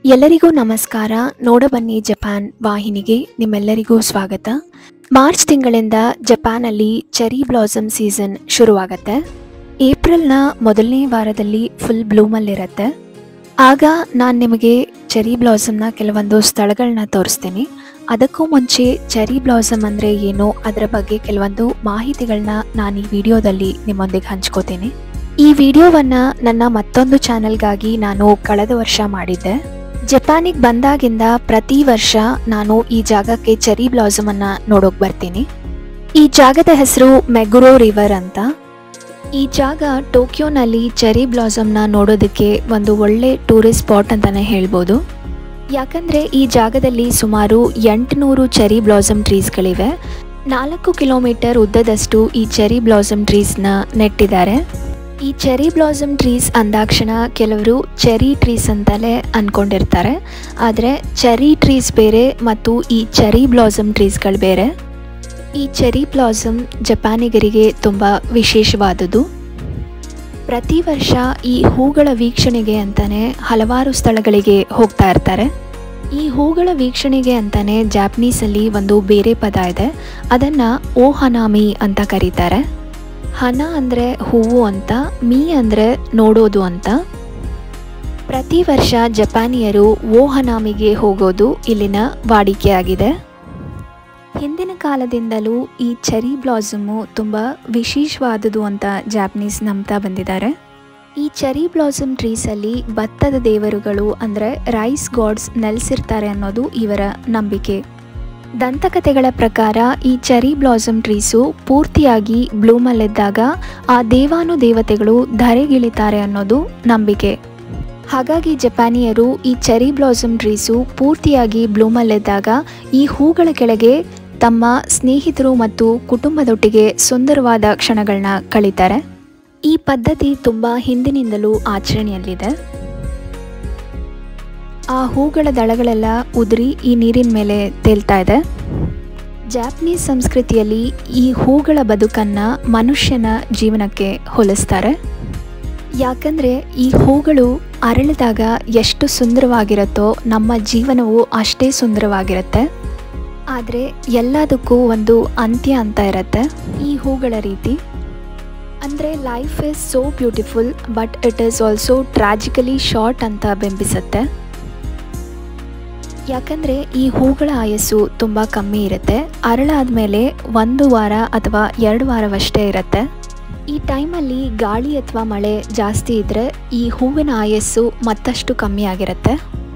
ಎಲ್ಲರಿಗೂ ನಮಸ್ಕಾರ ನೋಡಬನ್ನಿ ಜಪಾನ್ ವಾಹಿನಿಗೆ ನಿಮ್ಮೆಲ್ಲರಿಗೂ ಸ್ವಾಗತ ಮಾರ್ಚ್ ತಿಂಗಳಿಂದ ಜಪಾನಲ್ಲಿ ಚೆರಿ ಬ್ಲಾಸಮ್ ಸೀಸನ್ ಶುರುವಾಗತ್ತೆ ಏಪ್ರಿಲ್ನ ಮೊದಲನೇ ವಾರದಲ್ಲಿ ಫುಲ್ ಬ್ಲೂಮಲ್ಲಿರುತ್ತೆ ಆಗ ನಾನು ನಿಮಗೆ ಚೆರಿ ಬ್ಲಾಸಮ್ನ ಕೆಲವೊಂದು ಸ್ಥಳಗಳನ್ನ ತೋರಿಸ್ತೀನಿ ಅದಕ್ಕೂ ಮುಂಚೆ ಚೆರಿ ಬ್ಲಾಸಮ್ ಅಂದರೆ ಏನು ಅದರ ಬಗ್ಗೆ ಕೆಲವೊಂದು ಮಾಹಿತಿಗಳನ್ನ ನಾನು ಈ ವಿಡಿಯೋದಲ್ಲಿ ನಿಮ್ಮೊಂದಿಗೆ ಹಂಚ್ಕೋತೀನಿ ಈ ವಿಡಿಯೋವನ್ನು ನನ್ನ ಮತ್ತೊಂದು ಚಾನೆಲ್ಗಾಗಿ ನಾನು ಕಳೆದ ವರ್ಷ ಮಾಡಿದ್ದೆ ಜಪಾನಿಗೆ ಬಂದಾಗಿಂದ ಪ್ರತಿ ವರ್ಷ ನಾನು ಈ ಜಾಗಕ್ಕೆ ಚೆರಿ ಬ್ಲಾಸಮ್ ಅನ್ನ ನೋಡೋಕ್ ಬರ್ತೀನಿ ಈ ಜಾಗದ ಹೆಸರು ಮೆಗುರೋ ರಿವರ್ ಅಂತ ಈ ಜಾಗ ಟೋಕಿಯೋನಲ್ಲಿ ಚೆರಿ ಬ್ಲಾಸಮ್ನ ನೋಡೋದಕ್ಕೆ ಒಂದು ಒಳ್ಳೆ ಟೂರಿಸ್ಟ್ ಸ್ಪಾಟ್ ಅಂತಾನೆ ಹೇಳ್ಬೋದು ಯಾಕಂದ್ರೆ ಈ ಜಾಗದಲ್ಲಿ ಸುಮಾರು ಎಂಟುನೂರು ಚೆರಿ ಬ್ಲಾಸಮ್ ಟ್ರೀಸ್ಗಳಿವೆ ನಾಲ್ಕು ಕಿಲೋಮೀಟರ್ ಉದ್ದದಷ್ಟು ಈ ಚೆರಿ ಬ್ಲಾಸಮ್ ಟ್ರೀಸ್ನ ನೆಟ್ಟಿದ್ದಾರೆ ಈ ಚೆರಿ ಬ್ಲಾಸಮ್ ಟ್ರೀಸ್ ಅಂದಾಕ್ಷಣ ಕೆಲವರು ಚೆರಿ ಟ್ರೀಸ್ ಅಂತಲೇ ಅಂದ್ಕೊಂಡಿರ್ತಾರೆ ಆದರೆ ಚೆರಿ ಟ್ರೀಸ್ ಬೇರೆ ಮತ್ತು ಈ ಚೆರಿ ಬ್ಲಾಸಮ್ ಟ್ರೀಸ್ಗಳು ಬೇರೆ ಈ ಚೆರಿ ಬ್ಲಾಸಮ್ ಜಪಾನಿಗರಿಗೆ ತುಂಬ ವಿಶೇಷವಾದುದು ಪ್ರತಿ ವರ್ಷ ಈ ಹೂಗಳ ವೀಕ್ಷಣೆಗೆ ಅಂತಾನೆ ಹಲವಾರು ಸ್ಥಳಗಳಿಗೆ ಹೋಗ್ತಾ ಇರ್ತಾರೆ ಈ ಹೂಗಳ ವೀಕ್ಷಣೆಗೆ ಅಂತಾನೆ ಜಾಪನೀಸಲ್ಲಿ ಒಂದು ಬೇರೆ ಪದ ಇದೆ ಅದನ್ನು ಓಹನಾಮಿ ಅಂತ ಕರೀತಾರೆ ಹನ ಅಂದರೆ ಹೂವು ಅಂತ ಮೀ ಅಂದರೆ ನೋಡೋದು ಅಂತ ಪ್ರತಿ ವರ್ಷ ಜಪಾನಿಯರು ಓಹನಾಮಿಗೆ ಹೋಗೋದು ಇಲ್ಲಿನ ವಾಡಿಕೆಯಾಗಿದೆ ಹಿಂದಿನ ಕಾಲದಿಂದಲೂ ಈ ಚೆರಿ ಬ್ಲಾಸಮು ತುಂಬ ವಿಶೇಷವಾದುದು ಅಂತ ಜಾಪನೀಸ್ ನಂಬ್ತಾ ಬಂದಿದ್ದಾರೆ ಈ ಚೆರಿ ಬ್ಲಾಸಮ್ ಟ್ರೀಸಲ್ಲಿ ಭತ್ತದ ದೇವರುಗಳು ಅಂದರೆ ರೈಸ್ ಗಾಡ್ಸ್ ನೆಲೆಸಿರ್ತಾರೆ ಅನ್ನೋದು ಇವರ ನಂಬಿಕೆ ದಂತಕಥೆಗಳ ಪ್ರಕಾರ ಈ ಚೆರಿ ಬ್ಲಾಸಮ್ ಟ್ರೀಸು ಪೂರ್ತಿಯಾಗಿ ಬ್ಲೂಮಲ್ಲಿದ್ದಾಗ ಆ ದೇವಾನುದೇವತೆಗಳು ಧರೆಗಿಳಿತಾರೆ ಅನ್ನೋದು ನಂಬಿಕೆ ಹಾಗಾಗಿ ಜಪಾನಿಯರು ಈ ಚೆರಿ ಬ್ಲಾಸಮ್ ಟ್ರೀಸು ಪೂರ್ತಿಯಾಗಿ ಬ್ಲೂಮಲ್ಲಿದ್ದಾಗ ಈ ಹೂಗಳ ಕೆಳಗೆ ತಮ್ಮ ಸ್ನೇಹಿತರು ಮತ್ತು ಕುಟುಂಬದೊಟ್ಟಿಗೆ ಸುಂದರವಾದ ಕ್ಷಣಗಳನ್ನ ಕಳೀತಾರೆ ಈ ಪದ್ಧತಿ ತುಂಬ ಹಿಂದಿನಿಂದಲೂ ಆಚರಣೆಯಲ್ಲಿದೆ ಆ ಹೂಗಳ ದಳಗಳೆಲ್ಲ ಉದುರಿ ಈ ನೀರಿನ ಮೇಲೆ ತೇಲ್ತಾ ಇದೆ ಜಾಪನೀಸ್ ಸಂಸ್ಕೃತಿಯಲ್ಲಿ ಈ ಹೂಗಳ ಬದುಕನ್ನು ಮನುಷ್ಯನ ಜೀವನಕ್ಕೆ ಹೋಲಿಸ್ತಾರೆ ಯಾಕಂದರೆ ಈ ಹೂಗಳು ಅರಳಿದಾಗ ಎಷ್ಟು ಸುಂದರವಾಗಿರುತ್ತೋ ನಮ್ಮ ಜೀವನವು ಅಷ್ಟೇ ಸುಂದರವಾಗಿರುತ್ತೆ ಆದರೆ ಎಲ್ಲದಕ್ಕೂ ಒಂದು ಅಂತ್ಯ ಅಂತ ಇರುತ್ತೆ ಈ ಹೂಗಳ ರೀತಿ ಅಂದರೆ life is so beautiful but it is also tragically short ಅಂತ ಬಿಂಬಿಸುತ್ತೆ ಯಾಕಂದರೆ ಈ ಹೂಗಳ ಆಯಸ್ಸು ತುಂಬ ಕಮ್ಮಿ ಇರುತ್ತೆ ಅರಳಾದ್ಮೇಲೆ ಒಂದು ವಾರ ಅಥವಾ ಎರಡು ವಾರವಷ್ಟೇ ಇರುತ್ತೆ ಈ ಟೈಮಲ್ಲಿ ಗಾಳಿ ಅಥವಾ ಮಳೆ ಜಾಸ್ತಿ ಇದ್ದರೆ ಈ ಹೂವಿನ ಆಯಸ್ಸು ಮತ್ತಷ್ಟು ಕಮ್ಮಿ ಆಗಿರುತ್ತೆ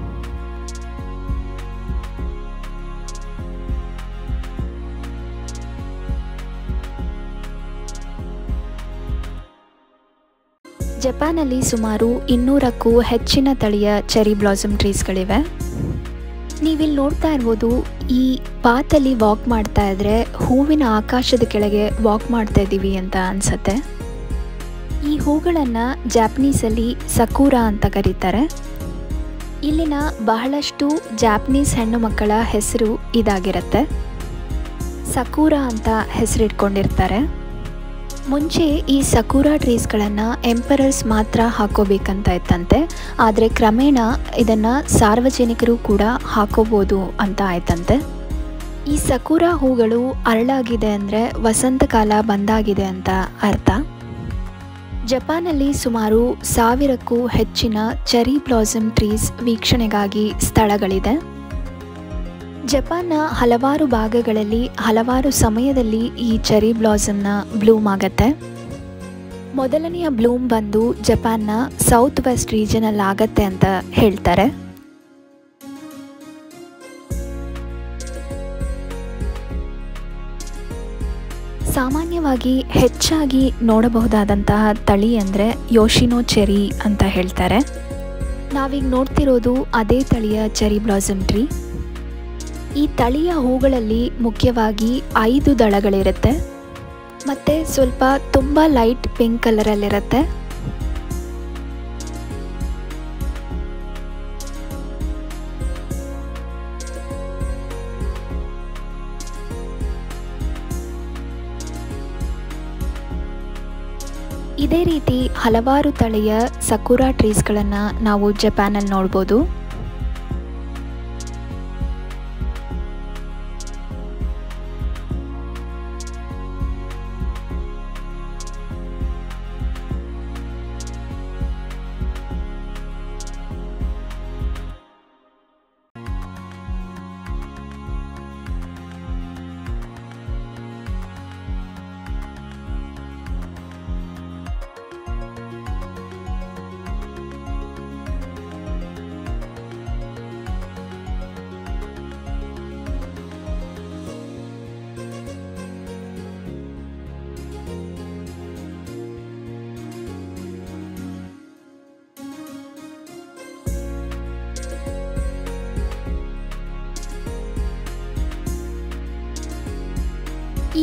ಜಪಾನಲ್ಲಿ ಸುಮಾರು ಇನ್ನೂರಕ್ಕೂ ಹೆಚ್ಚಿನ ತಳಿಯ ಚೆರಿ ಬ್ಲಾಸಮ್ ಟ್ರೀಸ್ಗಳಿವೆ ನೀವಿಲ್ಲಿ ನೋಡ್ತಾ ಇರ್ಬೋದು ಈ ಪಾತಲ್ಲಿ ವಾಕ್ ಮಾಡ್ತಾ ಇದ್ರೆ ಹೂವಿನ ಆಕಾಶದ ಕೆಳಗೆ ವಾಕ್ ಮಾಡ್ತಾ ಇದ್ದೀವಿ ಅಂತ ಅನ್ಸತ್ತೆ ಈ ಹೂಗಳನ್ನು ಜಾಪನೀಸಲ್ಲಿ ಸಕೂರ ಅಂತ ಕರೀತಾರೆ ಇಲ್ಲಿನ ಬಹಳಷ್ಟು ಜಾಪನೀಸ್ ಹೆಣ್ಣು ಮಕ್ಕಳ ಹೆಸರು ಇದಾಗಿರುತ್ತೆ ಸಕೂರ ಅಂತ ಹೆಸರಿಟ್ಕೊಂಡಿರ್ತಾರೆ ಮುಂಚೆ ಈ ಸಕೂರಾ ಟ್ರೀಸ್ಗಳನ್ನು ಎಂಪರರ್ಸ್ ಮಾತ್ರ ಹಾಕೋಬೇಕಂತ ಇತ್ತಂತೆ ಆದರೆ ಕ್ರಮೇಣ ಇದನ್ನು ಸಾರ್ವಜನಿಕರು ಕೂಡ ಹಾಕೋಬೋದು ಅಂತ ಆಯ್ತಂತೆ ಈ ಸಕೂರಾ ಹೂಗಳು ಅರಳಾಗಿದೆ ಅಂದರೆ ವಸಂತಕಾಲ ಬಂದಾಗಿದೆ ಅಂತ ಅರ್ಥ ಜಪಾನಲ್ಲಿ ಸುಮಾರು ಸಾವಿರಕ್ಕೂ ಹೆಚ್ಚಿನ ಚೆರಿ ಬ್ಲಾಸಮ್ ಟ್ರೀಸ್ ವೀಕ್ಷಣೆಗಾಗಿ ಸ್ಥಳಗಳಿದೆ ಜಪಾನ್ನ ಹಲವಾರು ಭಾಗಗಳಲ್ಲಿ ಹಲವಾರು ಸಮಯದಲ್ಲಿ ಈ ಚೆರಿ ಬ್ಲಾಸಮ್ನ ಬ್ಲೂಮ್ ಆಗತ್ತೆ ಮೊದಲನೆಯ ಬ್ಲೂಮ್ ಬಂದು ಜಪಾನ್ನ ಸೌತ್ ವೆಸ್ಟ್ ರೀಜನಲ್ಲಿ ಆಗತ್ತೆ ಅಂತ ಹೇಳ್ತಾರೆ ಸಾಮಾನ್ಯವಾಗಿ ಹೆಚ್ಚಾಗಿ ನೋಡಬಹುದಾದಂತಹ ತಳಿ ಅಂದರೆ ಯೋಶಿನೋ ಚೆರಿ ಅಂತ ಹೇಳ್ತಾರೆ ನಾವೀಗ ನೋಡ್ತಿರೋದು ಅದೇ ತಳಿಯ ಚೆರಿ ಬ್ಲಾಸಮ್ ಟ್ರೀ ಈ ತಳಿಯ ಹೂಗಳಲ್ಲಿ ಮುಖ್ಯವಾಗಿ ಐದು ದಳಗಳಿರುತ್ತೆ ಮತ್ತು ಸ್ವಲ್ಪ ತುಂಬ ಲೈಟ್ ಪಿಂಕ್ ಕಲರಲ್ಲಿರುತ್ತೆ ಇದೇ ರೀತಿ ಹಲವಾರು ತಳಿಯ ಸಕುರಾ ಟ್ರೀಸ್ಗಳನ್ನು ನಾವು ಜಪಾನಲ್ಲಿ ನೋಡ್ಬೋದು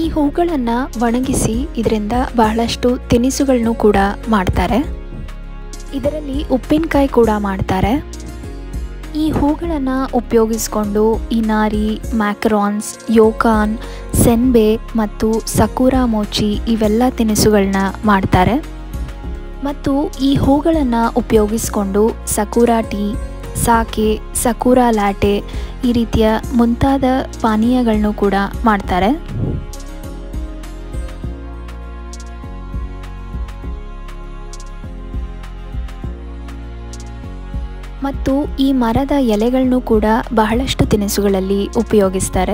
ಈ ಹೂಗಳನ್ನು ಒಣಗಿಸಿ ಇದರಿಂದ ಬಹಳಷ್ಟು ತಿನಿಸುಗಳನ್ನು ಕೂಡ ಮಾಡ್ತಾರೆ ಇದರಲ್ಲಿ ಉಪ್ಪಿನಕಾಯಿ ಕೂಡ ಮಾಡ್ತಾರೆ ಈ ಹೂಗಳನ್ನು ಉಪಯೋಗಿಸ್ಕೊಂಡು ಇನಾರಿ ಮ್ಯಾಕ್ರಾನ್ಸ್ ಯೋಕಾನ್ ಸೆನ್ಬೆ ಮತ್ತು ಸಕೂರಾ ಮೋಚಿ ಇವೆಲ್ಲ ತಿನಿಸುಗಳನ್ನ ಮಾಡ್ತಾರೆ ಮತ್ತು ಈ ಹೂಗಳನ್ನು ಉಪಯೋಗಿಸ್ಕೊಂಡು ಸಕೂರಾ ಟೀ ಸಾಕೆ ಸಕೂರಾ ಲ್ಯಾಟೆ ಈ ರೀತಿಯ ಮುಂತಾದ ಪಾನೀಯಗಳನ್ನು ಕೂಡ ಮಾಡ್ತಾರೆ ಮತ್ತು ಈ ಮರದ ಎಲೆಗಳನ್ನು ಕೂಡ ಬಹಳಷ್ಟು ತಿನಿಸುಗಳಲ್ಲಿ ಉಪಯೋಗಿಸ್ತಾರೆ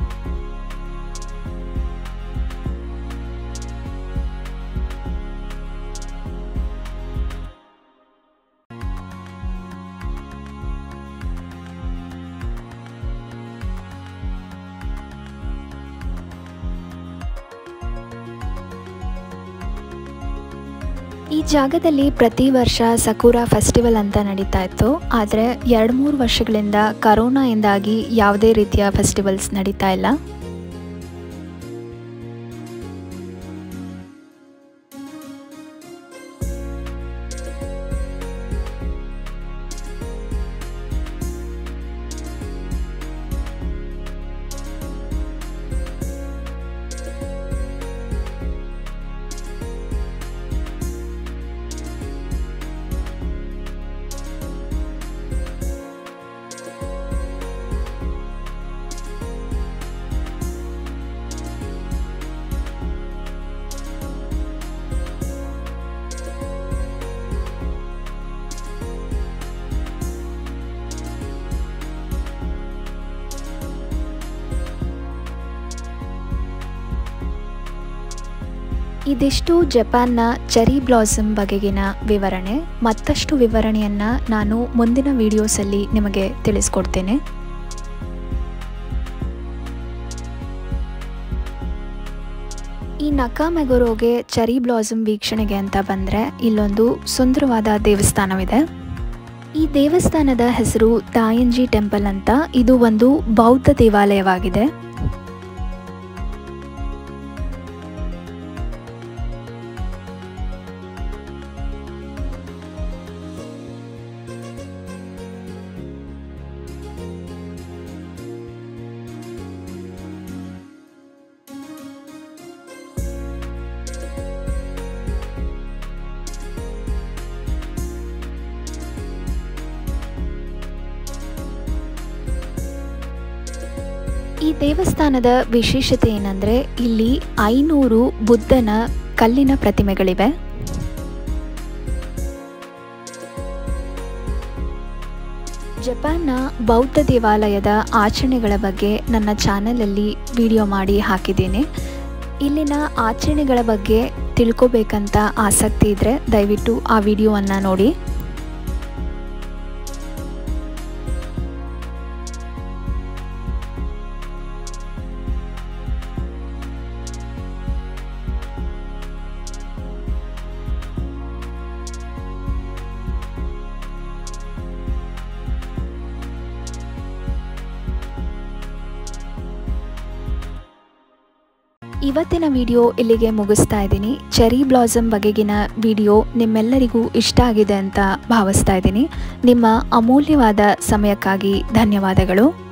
ಈ ಜಾಗದಲ್ಲಿ ಪ್ರತಿ ವರ್ಷ ಸಕೂರಾ ಫೆಸ್ಟಿವಲ್ ಅಂತ ನಡೀತಾ ಇತ್ತು ಆದರೆ ಎರಡು ಮೂರು ವರ್ಷಗಳಿಂದ ಕರೋನಾಯಿಂದಾಗಿ ಯಾವುದೇ ರೀತಿಯ ಫೆಸ್ಟಿವಲ್ಸ್ ನಡೀತಾ ಇಲ್ಲ ಇದಿಷ್ಟು ಜಪಾನ್ನ ಚೆರಿ ಬ್ಲಾಸಮ್ ಬಗೆಗಿನ ವಿವರಣೆ ಮತ್ತಷ್ಟು ವಿವರಣೆಯನ್ನು ನಾನು ಮುಂದಿನ ವಿಡಿಯೋಸಲ್ಲಿ ನಿಮಗೆ ತಿಳಿಸ್ಕೊಡ್ತೇನೆ ಈ ನಕಾಮೆಗೊರೋಗೆ ಚೆರಿ ಬ್ಲಾಸಮ್ ವೀಕ್ಷಣೆಗೆ ಅಂತ ಬಂದರೆ ಇಲ್ಲೊಂದು ಸುಂದರವಾದ ದೇವಸ್ಥಾನವಿದೆ ಈ ದೇವಸ್ಥಾನದ ಹೆಸರು ತಾಯಂಜಿ ಟೆಂಪಲ್ ಅಂತ ಇದು ಒಂದು ಬೌದ್ಧ ದೇವಾಲಯವಾಗಿದೆ ಈ ದೇವಸ್ಥಾನದ ವಿಶೇಷತೆ ಏನಂದರೆ ಇಲ್ಲಿ ಐನೂರು ಬುದ್ಧನ ಕಲ್ಲಿನ ಪ್ರತಿಮೆಗಳಿವೆ ಜಪಾನ್ನ ಬೌದ್ಧ ದೇವಾಲಯದ ಆಚರಣೆಗಳ ಬಗ್ಗೆ ನನ್ನ ಚಾನಲಲ್ಲಿ ವಿಡಿಯೋ ಮಾಡಿ ಹಾಕಿದ್ದೇನೆ ಇಲ್ಲಿನ ಆಚರಣೆಗಳ ಬಗ್ಗೆ ತಿಳ್ಕೊಬೇಕಂತ ಆಸಕ್ತಿ ಇದ್ದರೆ ದಯವಿಟ್ಟು ಆ ವಿಡಿಯೋವನ್ನು ನೋಡಿ ಇವತ್ತಿನ ವಿಡಿಯೋ ಇಲ್ಲಿಗೆ ಮುಗಿಸ್ತಾ ಇದ್ದೀನಿ ಚೆರಿ ಬ್ಲಾಸಮ್ ಬಗೆಗಿನ ವಿಡಿಯೋ ನಿಮ್ಮೆಲ್ಲರಿಗೂ ಇಷ್ಟ ಆಗಿದೆ ಅಂತ ಭಾವಿಸ್ತಾ ಇದ್ದೀನಿ ನಿಮ್ಮ ಅಮೂಲ್ಯವಾದ ಸಮಯಕ್ಕಾಗಿ ಧನ್ಯವಾದಗಳು